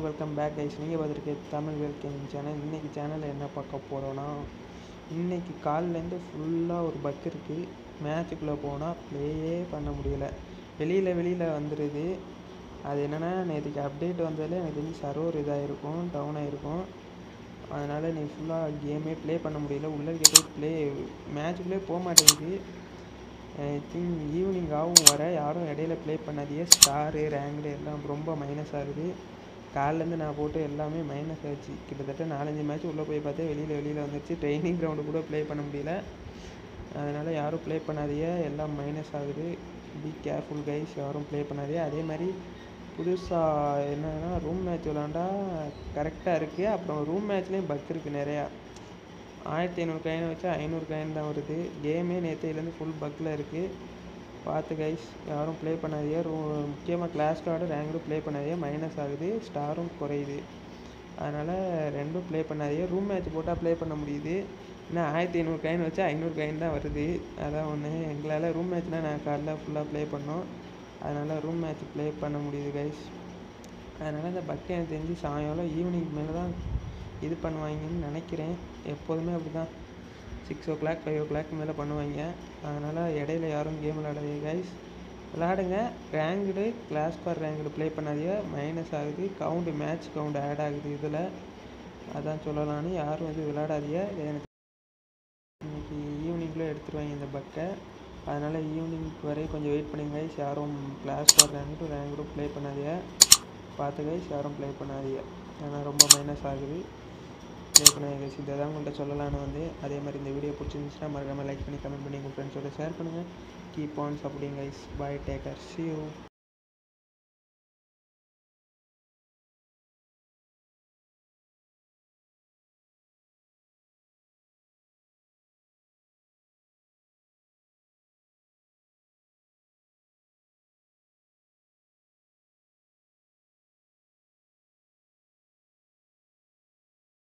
to welcome back guys நீங்கள் பார்த்துருக்க Tamil welcome channel இன்றைக்கி சேனலில் என்ன பார்க்க போகிறோன்னா இன்றைக்கி காலிலேருந்து ஃபுல்லாக ஒரு பக் இருக்குது மேட்சுக்குள்ளே போனால் ப்ளேயே பண்ண முடியல வெளியில் வெளியில் வந்துடுது அது என்னென்னா நேற்றுக்கு அப்டேட் வந்ததில் எனக்கு தெரிஞ்சு சர்வர் இதாகிருக்கும் டவுன் ஆகிருக்கும் அதனால் நீ ஃபுல்லாக கேமே ப்ளே பண்ண முடியல உள்ளே போய் ப்ளே மேட்சுக்குள்ளே போக மாட்டேங்குது ஐ திங்க் ஈவினிங் ஆகும் வர யாரும் இடையில ப்ளே பண்ணாதீங்க ஸ்டாரு ரேங்க்டு எல்லாம் ரொம்ப மைனஸ் ஆகுது காலிலேருந்து நான் போட்டு எல்லாமே மைனஸ் ஆச்சு கிட்டத்தட்ட நாலஞ்சு மேட்ச் உள்ளே போய் பார்த்தே வெளியில் வெளியில் வந்துருச்சு ட்ரைனிங் கிரவுண்டு கூட ப்ளே பண்ண முடியல அதனால் யாரும் ப்ளே பண்ணாதீங்க எல்லாம் மைனஸ் ஆகுது பி கேர்ஃபுல் கைஸ் யாரும் ப்ளே பண்ணாதீங்க அதே மாதிரி புதுசாக என்னென்னா ரூம் மேட்ச் விளாண்டா கரெக்டாக இருக்குது அப்புறம் ரூம் மேட்ச்லேயும் பக் இருக்குது நிறையா ஆயிரத்தி ஐநூறு காயின் வச்சா ஐநூறு காயின் தான் வருது கேமே நேற்றையிலேருந்து ஃபுல் பக்கில் இருக்குது பார்த்து கைஸ் யாரும் ப்ளே பண்ணாதீங்க ரூ முக்கியமாக கிளாஸ் கார்டு ரேங்கும் ப்ளே பண்ணாதீங்க மைனஸ் ஆகுது ஸ்டாரும் குறையுது அதனால் ரெண்டும் ப்ளே பண்ணாதீங்க ரூம் மேட்ச் போட்டால் ப்ளே பண்ண முடியுது இன்னும் ஆயிரத்தி ஐநூறு காயின் வச்சா ஐநூறு காயின் தான் வருது அதான் ஒன்று எங்களால் ரூம் மேட்ச்னால் நான் காலைல ஃபுல்லாக ப்ளே பண்ணோம் அதனால் ரூம் மேட்ச் ப்ளே பண்ண முடியுது கைஸ் அதனால் இந்த பக்கு எனக்கு தெரிஞ்சு சாயங்காலம் ஈவினிங் மேலே தான் இது பண்ணுவாங்கன்னு நினைக்கிறேன் எப்போதுமே அப்படி தான் six o'clock five o'clock மேலே பண்ணுவாங்க அதனால் இடையில யாரும் கேம் விளாடாதீங்க கைஸ் விளாடுங்க ரேங்க்டு கிளாஸ் பார் ரேங்க்டு ப்ளே பண்ணாதீங்க மைனஸ் ஆகுது கவுண்டு மேட்ச் கவுண்ட் ஆட் ஆகுது இதில் அதான் சொல்லலான்னு யாரும் வந்து விளாடாதீங்க எனக்கு இன்னைக்கு ஈவினிங்குள்ளே எடுத்துருவாங்க இந்த பக்கை அதனால் ஈவினிங் வரை கொஞ்சம் வெயிட் பண்ணுங்க கைஸ் யாரும் கிளாஸ் பார் ரேங்க்டு ரேங்க்டு ப்ளே பண்ணாதீங்க பார்த்து கைஸ் யாரும் ப்ளே பண்ணாதீங்க ஏன்னா ரொம்ப மைனஸ் ஆகுது ப்ளே பண்ணாதீங்க கைஸ் இதை தான் உங்கள்கிட்ட சொல்லலான்னு வந்து அதே மாதிரி இந்த வீடியோ பிடிச்சிருந்துச்சுன்னா மறக்காமல் லைக் பண்ணி கமெண்ட் பண்ணி உங்கள் ஃப்ரெண்ட்ஸோட ஷேர் பண்ணுங்கள் கீப் ஆன் சாப்பிடுங்க guys bye take care see you